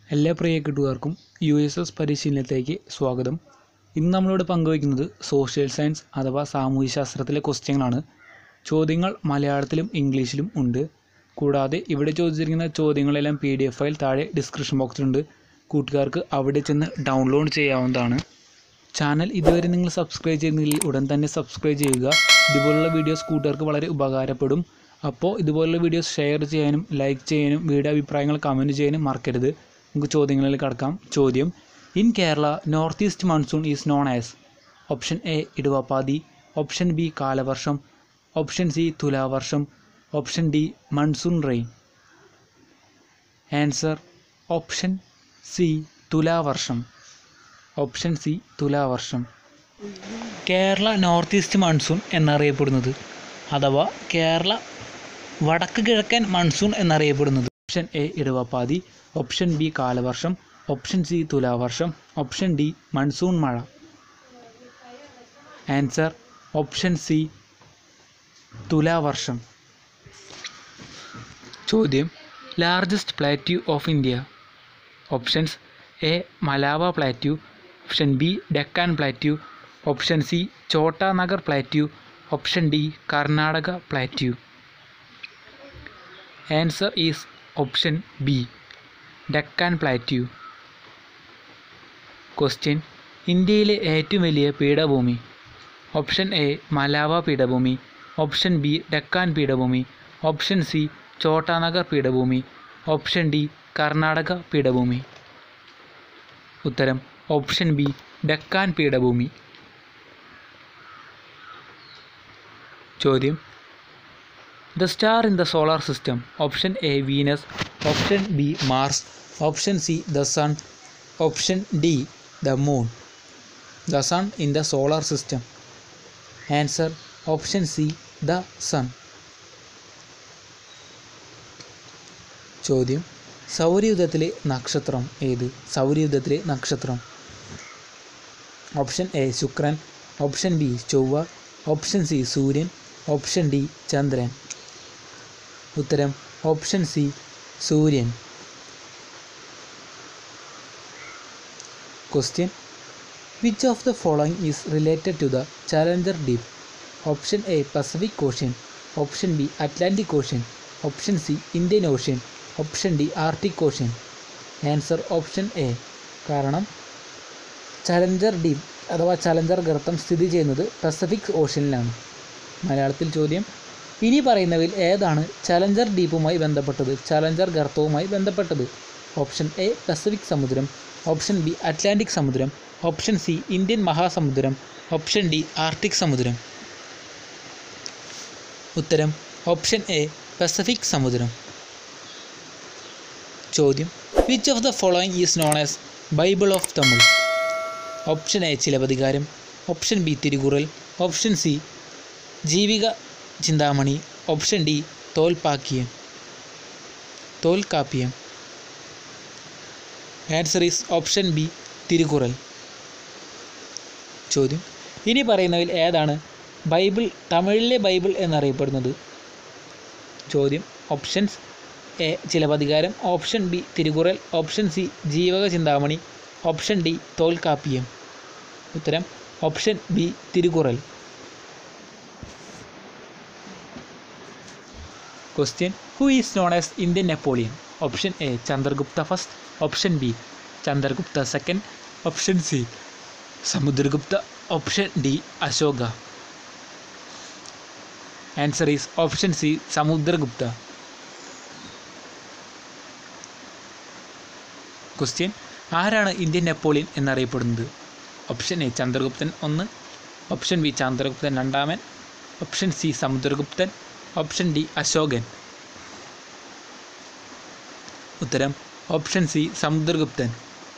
എല്ലാ പ്രിയ കൂട്ടുകാർക്കും U S S പരിശീലനത്തിലേക്ക് സ്വാഗതം ഇന്ന് നമ്മളോട് പങ്കുവയ്ക്കുന്നത് സോഷ്യൽ സയൻസ് അഥവാ സാമൂഹ്യശാസ്ത്രത്തിലെ ക്വസ്റ്റ്യങ്ങളാണ് ചോദ്യങ്ങൾ മലയാളത്തിലും ഇംഗ്ലീഷിലും ഉണ്ട് കൂടാതെ ഇവിടെ ചോദിച്ചിരിക്കുന്ന ചോദ്യങ്ങളെല്ലാം പി ഡി എഫ് ഫയൽ താഴെ ഡിസ്ക്രിപ്ഷൻ ബോക്സിലുണ്ട് കൂട്ടുകാർക്ക് അവിടെ ചെന്ന് ഡൗൺലോഡ് ചെയ്യാവുന്നതാണ് ചാനൽ ഇതുവരെ നിങ്ങൾ സബ്സ്ക്രൈബ് ചെയ്യുന്നില്ലെങ്കിൽ ഉടൻ തന്നെ സബ്സ്ക്രൈബ് ചെയ്യുക ഇതുപോലുള്ള വീഡിയോസ് കൂട്ടുകാർക്ക് വളരെ ഉപകാരപ്പെടും അപ്പോൾ ഇതുപോലുള്ള വീഡിയോസ് ഷെയർ ചെയ്യാനും ലൈക്ക് ചെയ്യാനും വീഡിയോ അഭിപ്രായങ്ങൾ കമൻറ്റ് ചെയ്യാനും മറക്കരുത് നമുക്ക് ചോദ്യങ്ങളിൽ കടക്കാം ചോദ്യം in Kerala north east monsoon is known as option A ഇടുവപ്പാതി ഓപ്ഷൻ ബി കാലവർഷം ഓപ്ഷൻ സി തുലാവർഷം option D monsoon rain answer option C തുലാവർഷം ഓപ്ഷൻ സി തുലാവർഷം കേരള നോർത്ത് ഈസ്റ്റ് മൺസൂൺ എന്നറിയപ്പെടുന്നത് അഥവാ കേരള വടക്ക് കിഴക്കൻ മൺസൂൺ എന്നറിയപ്പെടുന്നത് ഓപ്ഷൻ എ ഇടവപ്പാതി ഓപ്ഷൻ ബി കാലവർഷം ഓപ്ഷൻ സി തുലാവർഷം ഓപ്ഷൻ ഡി മൺസൂൺ മഴ ആൻസർ ഓപ്ഷൻ സി തുലാവർഷം ചോദ്യം largest plateau of India options A Malwa plateau option B Deccan plateau option C Chota Nagpur plateau option D Karnataka plateau answer is option B Deccan plateau question ഇന്ത്യയിലെ ഏറ്റവും വലിയ പീഠഭൂമി option A മലാവ പീഠഭൂമി option B Deccan പീഠഭൂമി option C ചോട്ടാനഗർ പീഠഭൂമി option D Karnataka പീഠഭൂമി ഉത്തരം ഓപ്ഷൻ ബി ഡെക്കാൻ പീഠഭൂമി ചോദ്യം the star in the solar system option A Venus option B Mars option C the sun option D the moon the sun in the solar system answer option C the sun ചോദ്യം സൗരയുധത്തിലെ നക്ഷത്രം ഏത് സൗരയുധത്തിലെ നക്ഷത്രം option A ശുക്രൻ option B ചൊവ്വ option C സൂര്യൻ option D ചന്ദ്രൻ ഉത്തരം ഓപ്ഷൻ സി സൂര്യൻ question which of the following is related to the challenger deep option A Pacific ocean option B Atlantic ocean option C Indian ocean option D Arctic ocean answer option A കാരണം Challenger Deep അഥവാ Challenger ഗർത്തം സ്ഥിതി ചെയ്യുന്നത് Pacific ഓഷ്യനിലാണ് മലയാളത്തിൽ ചോദ്യം ഇനി പറയുന്നവയിൽ ഏതാണ് ചലഞ്ചർ ഡീപ്പുമായി ബന്ധപ്പെട്ടത് ചലഞ്ചർ ഗർത്തവുമായി ബന്ധപ്പെട്ടത് ഓപ്ഷൻ എ പസഫിക് സമുദ്രം ഓപ്ഷൻ ബി അറ്റ്ലാന്റിക് സമുദ്രം ഓപ്ഷൻ സി ഇന്ത്യൻ മഹാസമുദ്രം ഓപ്ഷൻ ഡി ആർട്ടിക് സമുദ്രം ഉത്തരം ഓപ്ഷൻ എ പസഫിക് സമുദ്രം ചോദ്യം which of the following is known as Bible of Tamil option A Silappatikaram option B Thirukkural option C Jivaka Chintamani option D Tolkappiyam Tolkappiyam answer is option B Thirukkural ചോദ്യം ഇനി പറയുന്നതിൽ ഏതാണ് ബൈബിൾ തമിഴിലെ ബൈബിൾ എന്നറിയപ്പെടുന്നത് ചോദ്യം options A Silappatikaram option B Thirukkural option C Jivaka Chintamani option D Tolkappiyam ഉത്തരം option B Thirukkural question who is known as Indian Napoleon option A Chandragupta first option B Chandragupta second option C Samudragupta option D Ashoka answer is option C Samudragupta question ആരാണ് Indian Napoleon എന്നറിയപ്പെടുന്നത് option A ചന്ദ്രഗുപ്തൻ ഒന്ന് option B ചന്ദ്രഗുപ്തൻ രണ്ടാമൻ option C സമുദ്രഗുപ്തൻ option D അശോകൻ ഉത്തരം option C സമുദ്രഗുപ്തൻ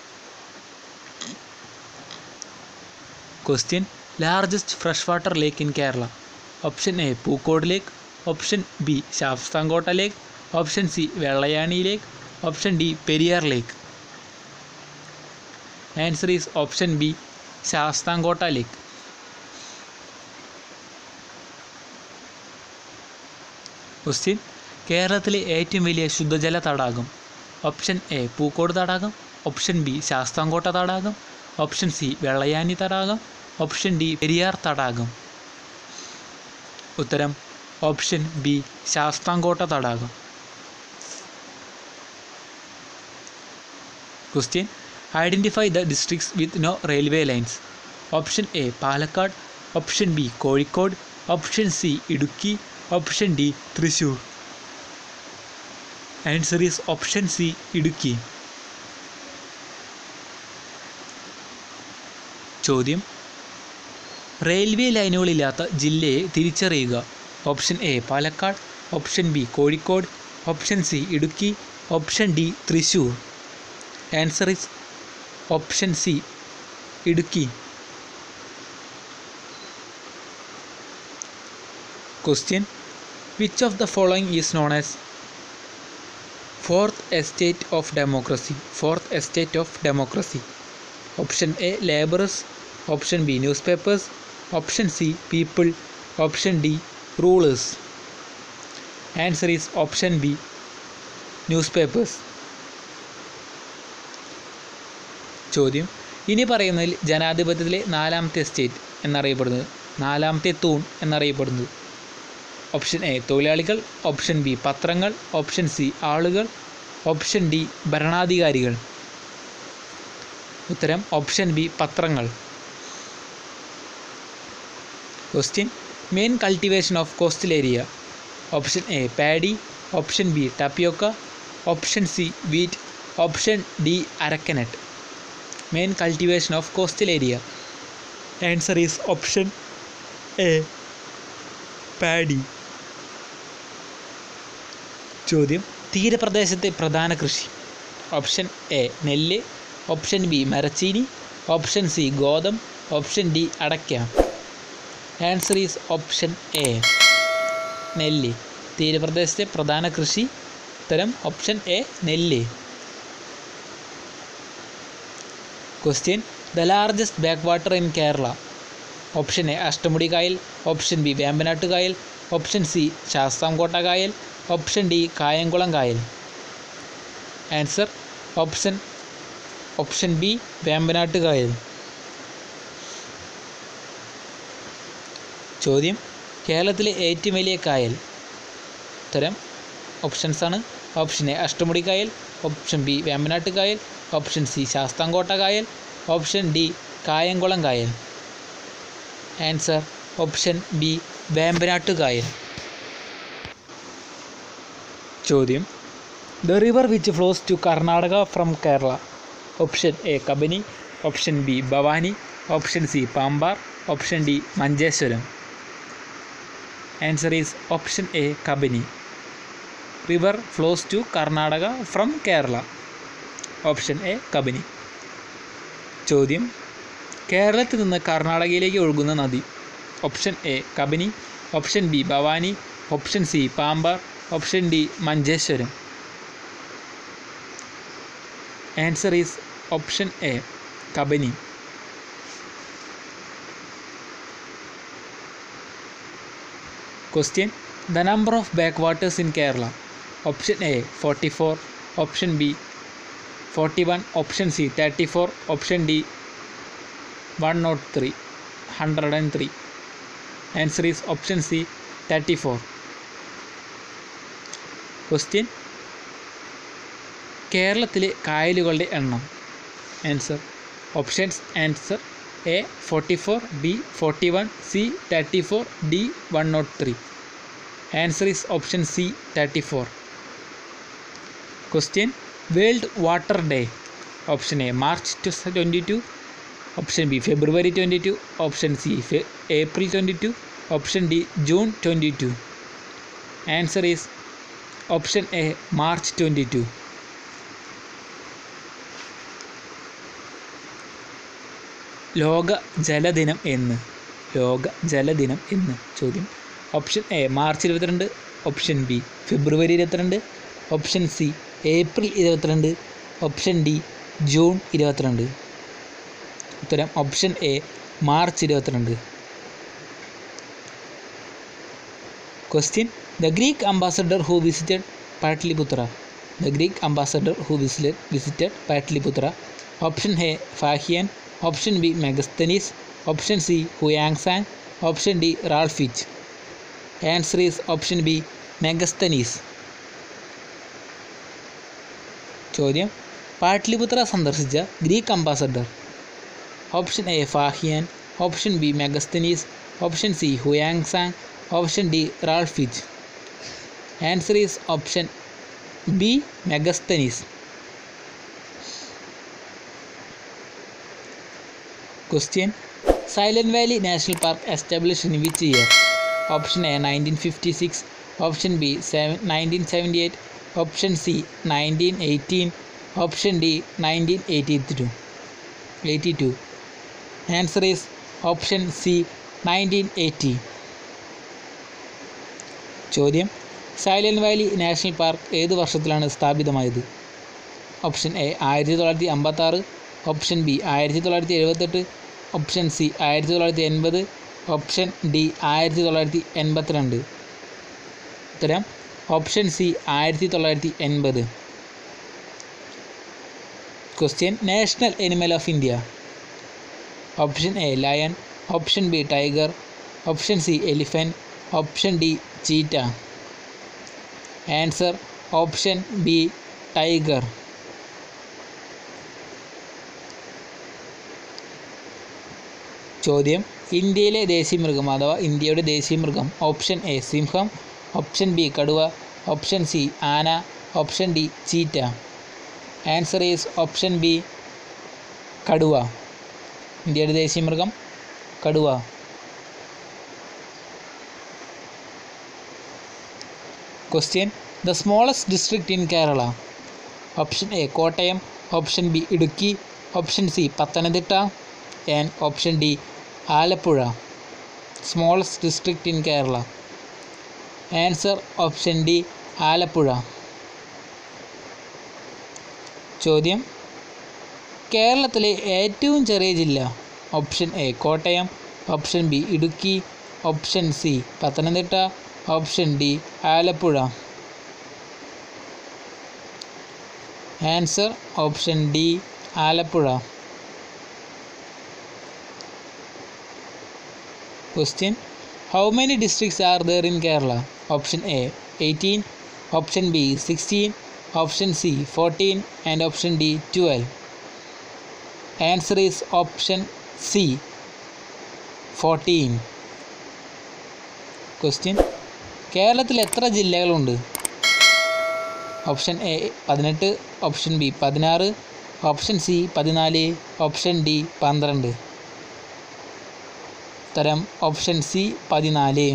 question largest fresh water lake in Kerala option A Pookode lake option B Sasthamkotta lake option C Vellayani lake option D Periyar lake answer is option B Sasthamkotta lake question കേരളത്തിലെ ഏറ്റവും വലിയ ശുദ്ധജല തടാകം ഓപ്ഷൻ എ പൂക്കോട് തടാകം ഓപ്ഷൻ ബി ശാസ്താംകോട്ട തടാകം ഓപ്ഷൻ സി വെള്ളയാനി തടാകം option D Periyar തടാകം ഉത്തരം ഓപ്ഷൻ ബി ശാസ്താംകോട്ട തടാകം question identify the districts with no railway lines option A Palakkad option B Kozhikode option C Idukki option D Thrissur answer is option C Idukki ചോദ്യം റെയിൽവേ ലൈനുകളില്ലാത്ത ജില്ലയെ തിരിച്ചറിയുക option A Palakkad option B Kozhikode option C Idukki option D Thrissur answer is option C Idukki question which of the following is known as fourth estate of democracy fourth estate of democracy option A ലേബറസ് option B news papers option C people option D rulers answer is option B news papers ചോദ്യം ഇനി പറയുന്നതിൽ ജനാധിപത്യത്തിലെ നാലാമത്തെ state എന്നറിയപ്പെടുന്നത് നാലാമത്തെ തൂൺ എന്നറിയപ്പെടുന്നത് option A തൊഴിലാളികൾ option B പത്രങ്ങൾ ഓപ്ഷൻ സി ആളുകൾ ഓപ്ഷൻ ഡി ഭരണാധികാരികൾ ഉത്തരം ഓപ്ഷൻ ബി പത്രങ്ങൾ question main cultivation of coastal area option A paddy option B tapioca option C wheat option D arecanut main cultivation of coastal area answer is option A paddy ചോദ്യം തീരപ്രദേശത്തെ പ്രധാന കൃഷി option A നെല്ല് option B മരച്ചീനി option C ഗോതം option D അടയ്ക്ക answer is option A നെല്ല് തീരപ്രദേശത്തെ പ്രധാന കൃഷി ഉത്തരം ഓപ്ഷൻ എ നെല്ല് question the largest backwater in Kerala option A Ashtamudi കായൽ ഓപ്ഷൻ ബി വേമ്പനാട്ട് കായൽ ഓപ്ഷൻ സി ശാസ്താംകോട്ട കായൽ ഓപ്ഷൻ ഡി കായംകുളം കായൽ answer option option B Vembanad കായൽ ചോദ്യം കേരളത്തിലെ ഏറ്റവും വലിയ കായൽ ഉത്തരം ഓപ്ഷൻസ് ആണ് ഓപ്ഷൻ എ അഷ്ടമുടി കായൽ ഓപ്ഷൻ ബി വേമ്പനാട്ട് കായൽ ഓപ്ഷൻ സി ശാസ്താംകോട്ട കായൽ ഓപ്ഷൻ ഡി കായംകുളം കായൽ ആൻസർ ഓപ്ഷൻ ബി വേമ്പനാട്ട് കായൽ ചോദ്യം the river which flows to Karnataka from Kerala option A Kabini option B Bhavani option C Pambar option D Manjeshwaram answer is option A Kabini river flows to Karnataka from Kerala option A Kabini ചോദ്യം കേരളത്തിൽ നിന്ന് കർണാടകയിലേക്ക് ഒഴുകുന്ന നദി option A Kabini option B Bhavani option C Pambar option D Manjeshwaram answer is option A Kabini question the number of back waters in Kerala option A forty four option B forty one option C thirty four option D one nought three hundred and three answer is option C thirty four question കേരളത്തിലെ കായലുകളുടെ എണ്ണം answer options answer A forty four B forty one C thirty four D one nought three answer is option C thirty four question World Water Day option A March two twenty two option B February twenty two option C April twenty two option D June twenty two answer is option A March twenty two ലോക ജലദിനം എന്ന് ലോക ജലദിനം എന്ന് ചോദ്യം option A March ഇരുപത്തിരണ്ട് option B ഫെബ്രുവരി ഇരുപത്തിരണ്ട് ഓപ്ഷൻ സി ഏപ്രിൽ ഇരുപത്തിരണ്ട് ഓപ്ഷൻ ഡി ജൂൺ ഇരുപത്തിരണ്ട് ഉത്തരം ഓപ്ഷൻ എ മാർച്ച് ഇരുപത്തിരണ്ട് question the Greek ambassador who visited Pataliputra the Greek ambassador who visited visited Pataliputra option A Fahien option B Megasthenes option C Hiuen Tsang option D Ralph Fitch answer is option B Megasthenes ചോദ്യം പാട്ലിപുത്ര സന്ദർശിച്ച Greek ambassador option A Fahien option B Megasthenes option C Hiuen Tsang option D Ralph Fitch answer is option B Megasthenes question Silent Valley National Park establish in which year option A nineteen fifty six option B seven nineteen seventy eight option C nineteen eighteen option D nineteen eighty two eighty two answer is option C nineteen eighty ചോദ്യം Silent Valley National Park ഏത് വർഷത്തിലാണ് സ്ഥാപിതമായത് option A ആയിരത്തി തൊള്ളായിരത്തി അമ്പത്താറ് option B ആയിരത്തി തൊള്ളായിരത്തി എഴുപത്തെട്ട് ഓപ്ഷൻ സി ആയിരത്തി തൊള്ളായിരത്തി എൺപത് ഓപ്ഷൻ ഡി ആയിരത്തി തൊള്ളായിരത്തി എൺപത്തിരണ്ട് ഉത്തരം ഓപ്ഷൻ സി ആയിരത്തി തൊള്ളായിരത്തി എൺപത് question national animal of India option A lion option B tiger option C elephant option D cheetah answer option B tiger ചോദ്യം ഇന്ത്യയിലെ ദേശീയ മൃഗം അഥവാ ഇന്ത്യയുടെ ദേശീയ മൃഗം ഓപ്ഷൻ എ സിംഹം ഓപ്ഷൻ ബി കടുവ ഓപ്ഷൻ സി ആന option D cheetah answer is option B കടുവ ഇന്ത്യയുടെ ദേശീയ മൃഗം കടുവ question the smallest district in Kerala option A Kottayam option B Idukki option C Pathanamthitta and option D Alappuzha smallest district in Kerala answer option D Alappuzha ചോദ്യം കേരളത്തിലെ ഏറ്റവും ചെറിയ ജില്ല option A Kottayam option B Idukki option C Pathanamthitta option D Alappuzha answer option D Alappuzha question how many districts are there in Kerala option A eighteen option B sixteen option C fourteen and option D twelve answer is option C fourteen question കേരളത്തിൽ എത്ര ജില്ലകളുണ്ട് option A പതിനെട്ട് option B പതിനാറ് option C പതിനാല് option D പന്ത്രണ്ട് ഉത്തരം option C പതിനാല്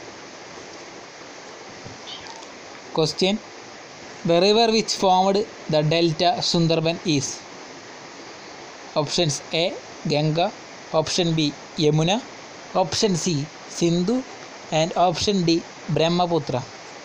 question the river which formed the delta Sundarban is options A Ganga option B Yamuna option C Sindhu and option D Brahmaputra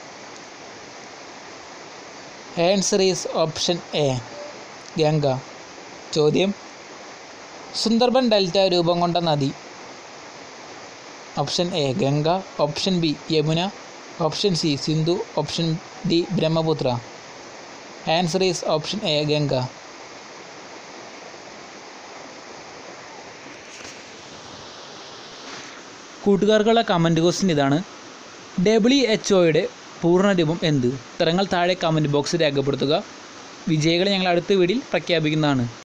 answer is option A Ganga ചോദ്യം Sundarban delta രൂപം കൊണ്ട നദി option A Ganga option B Yamuna option C Sindhu option D Brahmaputra answer is option A Ganga കൂട്ടുകാർക്കുള്ള comment question ഇതാണ് W H ഒയുടെ പൂർണ്ണരൂപം എന്ത് ഉത്തരങ്ങൾ താഴെ കമൻറ്റ് ബോക്സിൽ രേഖപ്പെടുത്തുക വിജയികളെ ഞങ്ങൾ അടുത്ത വീഡിയോയിൽ പ്രഖ്യാപിക്കുന്നതാണ്